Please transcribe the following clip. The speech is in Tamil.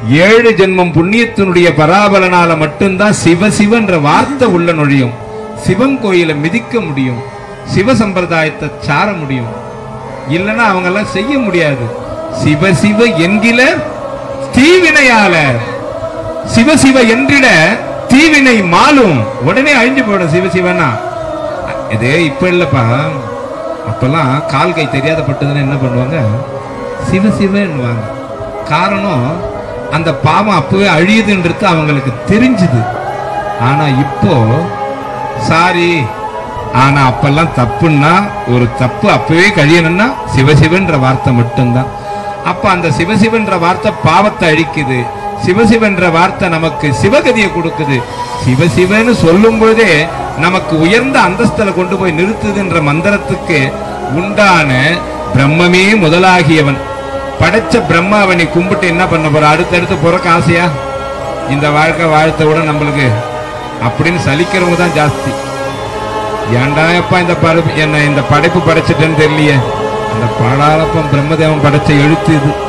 ஏழு ஜென்மம் புண்ணியத்தினுடைய பராபலனால மட்டும்தான் சிவ சிவன்ற வார்த்தை உள்ள நுழையும் சிவன் கோயிலை மிதிக்க முடியும் சிவ சம்பிரதாயத்தை சார முடியும் இல்லைன்னா அவங்க எல்லாம் செய்ய முடியாது சிவ சிவ என்கிற தீவினையாளர் சிவ சிவ என்றிட தீவினை மாலும் உடனே அழிஞ்சு போயிடும் சிவ சிவனா இது இப்ப இல்லப்பா அப்பெல்லாம் கால் கை தெரியாத பட்டதுன்னா என்ன பண்ணுவாங்க சிவ சிவன்னுவாங்க காரணம் அந்த பாவம் அப்பவே அழியுதுன்றது அவங்களுக்கு தெரிஞ்சுது ஆனா இப்போ சாரி ஆனா அப்பெல்லாம் தப்புன்னா ஒரு தப்பு அப்பவே கழியணும்னா சிவசிவன்ற வார்த்தை மட்டும்தான் அப்ப அந்த சிவசிவன்ற வார்த்தை பாவத்தை அழிக்குது சிவசிவன்ற வார்த்தை நமக்கு சிவகதியை கொடுக்குது சிவசிவன்னு சொல்லும் பொழுதே நமக்கு உயர்ந்த அந்தஸ்துல கொண்டு போய் நிறுத்துதுன்ற மந்திரத்துக்கு உண்டான பிரம்மமே முதலாகியவன் படைச்ச பிரம்மாவை நீ கும்பிட்டு என்ன பண்ண போற அடுத்தடுத்து பிறக்க ஆசையா இந்த வாழ்க்கை வாழ்த்த விட நம்மளுக்கு அப்படின்னு சலிக்கிறவங்க தான் ஜாஸ்தி ஏன்டா எப்பா இந்த படைப்பு என்ன இந்த படைப்பு படைச்சிட்டேன்னு தெரியலையே அந்த பாடாளப்பம் பிரம்மதேவன் படைச்ச எழுத்து இது